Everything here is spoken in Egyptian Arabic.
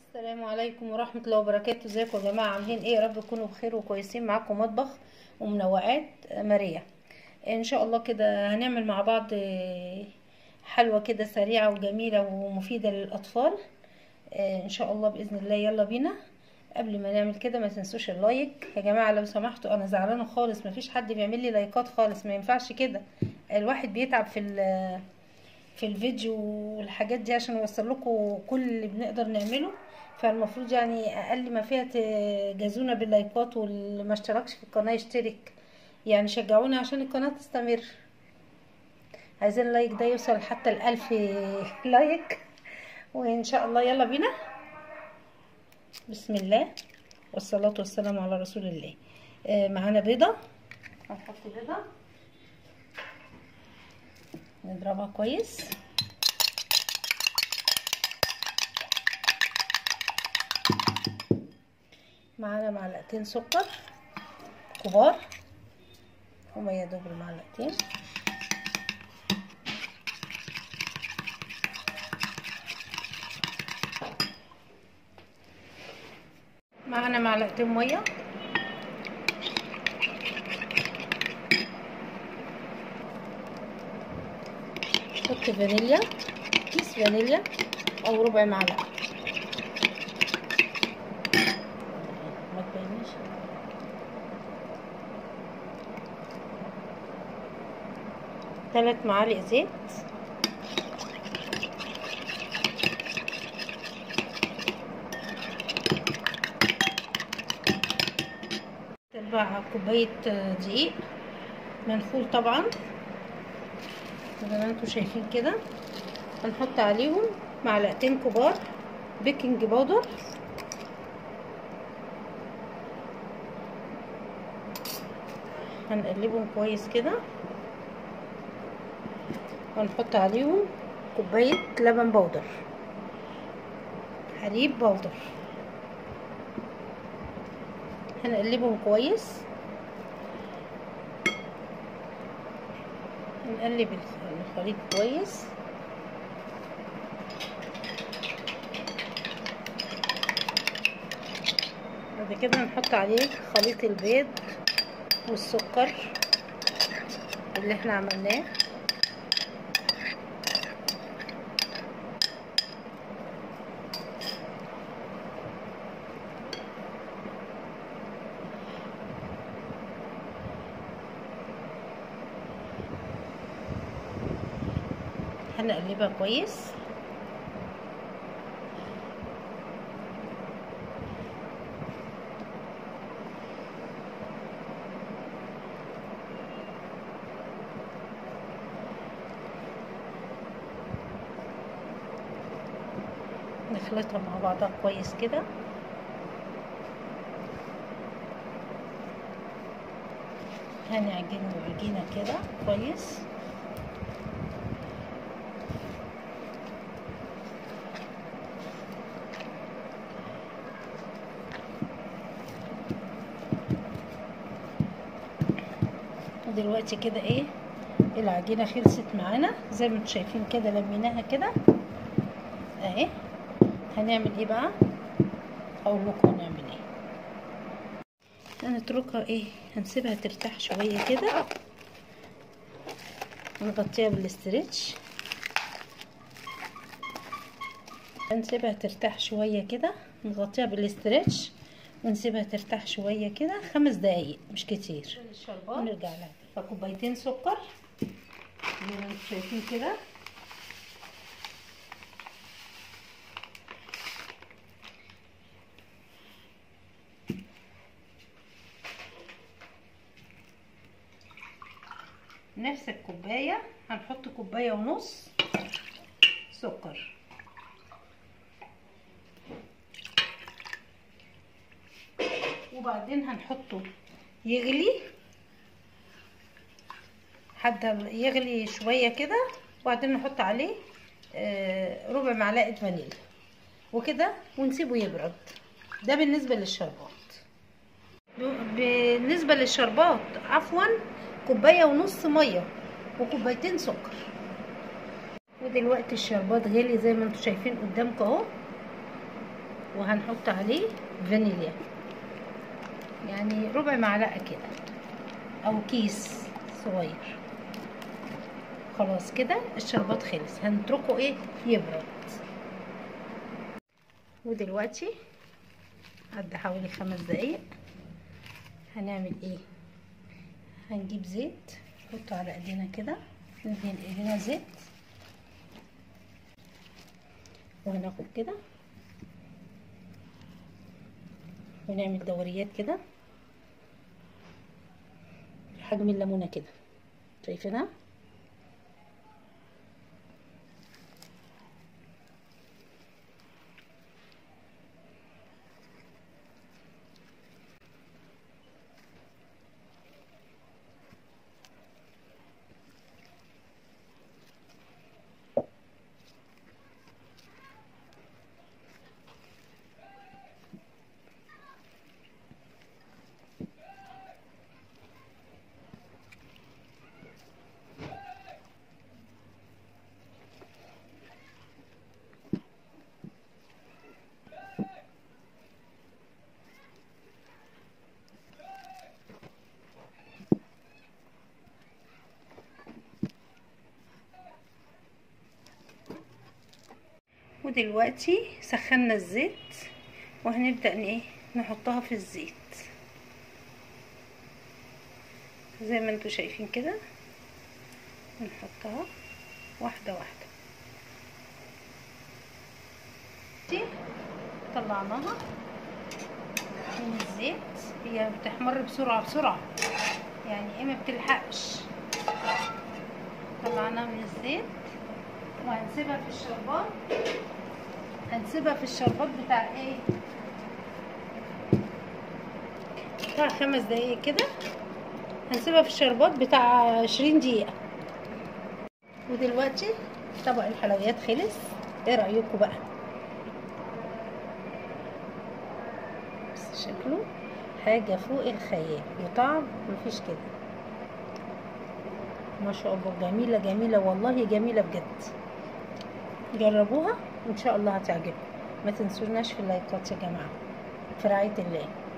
السلام عليكم ورحمة الله وبركاته ازيكم يا جماعة عاملين ايه يا رب تكونوا بخير وكويسين معاكم مطبخ ومنوعات ماريا ان شاء الله كده هنعمل مع بعض حلوة كده سريعة وجميلة ومفيدة للأطفال ان شاء الله بإذن الله يلا بينا قبل ما نعمل كده ما تنسوش اللايك يا جماعة لو سمحتوا انا زعلانة خالص مفيش حد بيعمل لي لايكات خالص ما ينفعش كده الواحد بيتعب في في الفيديو والحاجات دي عشان نوصل لكم كل اللي بنقدر نعمله فالمفروض يعني اقل ما فيها تجازونا باللايكات واللي ما اشتركش في القناه يشترك يعني شجعونا عشان القناه تستمر عايزين اللايك ده يوصل حتى الالف لايك وان شاء الله يلا بينا بسم الله والصلاه والسلام على رسول الله آه معانا بيضه هنحط بيضه نضربها كويس معانا معلقتين سكر كبار هما يا دوب المعلقتين معانا معلقتين ميه نحط فانيليا كيس فانيليا او ربع معلقه ما تبينيش ثلاث معالق زيت اربع كوبايه دقيق منخول طبعا زي ما انتم شايفين كده هنحط عليهم معلقتين كبار بيكنج باودر هنقلبهم كويس كده وهنحط عليهم كوباية لبن بودر حليب بودر هنقلبهم كويس نقلب الخليط كويس بعد كده نحط عليه خليط البيض والسكر اللي احنا عملناه هنقلبها كويس نخلطها مع بعضها كويس كده هنعجن عجينة كده كويس دلوقتي كده ايه العجينه خلصت معانا زي ما انتم شايفين كده لميناها كده اهي هنعمل ايه بقى اقول لكم هنعمل ايه هنتركها ايه هنسيبها ترتاح شويه كده نغطيها بالاسترتش هنسيبها ترتاح شويه كده نغطيها بالاسترتش ونسيبها ترتاح شويه كده خمس دقايق مش كتير ونرجع لها فكوبايتين سكر زي ما انتم شايفين كده نفس الكوبايه هنحط كوبايه ونص سكر وبعدين هنحطه يغلي حتى يغلي شويه كده وبعدين نحط عليه ربع معلقه فانيليا وكده ونسيبه يبرد ده بالنسبه للشربات بالنسبه للشربات عفوا كوبايه ونص ميه وكوبايتين سكر ودلوقتي الشربات غلي زي ما انتم شايفين قدامكم اهو وهنحط عليه فانيليا يعني ربع معلقة كده او كيس صغير خلاص كده الشربات خلص هنتركه ايه يبرد ودلوقتي عدى حوالي خمس دقايق هنعمل ايه هنجيب زيت نحطه على ايدينا كده ندهن ايدينا زيت وهناخد كده ونعمل دوريات كده حجم الليمونه كده شايفينها ودلوقتي سخنا الزيت وهنبدأ ايه نحطها في الزيت زي ما انتوا شايفين كده نحطها واحدة واحدة دي طلعناها من الزيت هي بتحمر بسرعة بسرعة يعني ايه ما بتلحقش طلعناها من الزيت وهنسيبها في الشربات هنسيبها في الشربات بتاع ايه بتاع خمس دقايق كده هنسيبها في الشربات بتاع عشرين دقيقة ودلوقتي طبق الحلويات خلص ايه رأيكم بقى بس شكله حاجة فوق الخيال وطعم مفيش كده ما شاء الله جميلة جميلة والله جميلة بجد جربوها ان شاء الله هتعجبكم ما تنسوناش في اللايكات يا جماعة في رعاية الله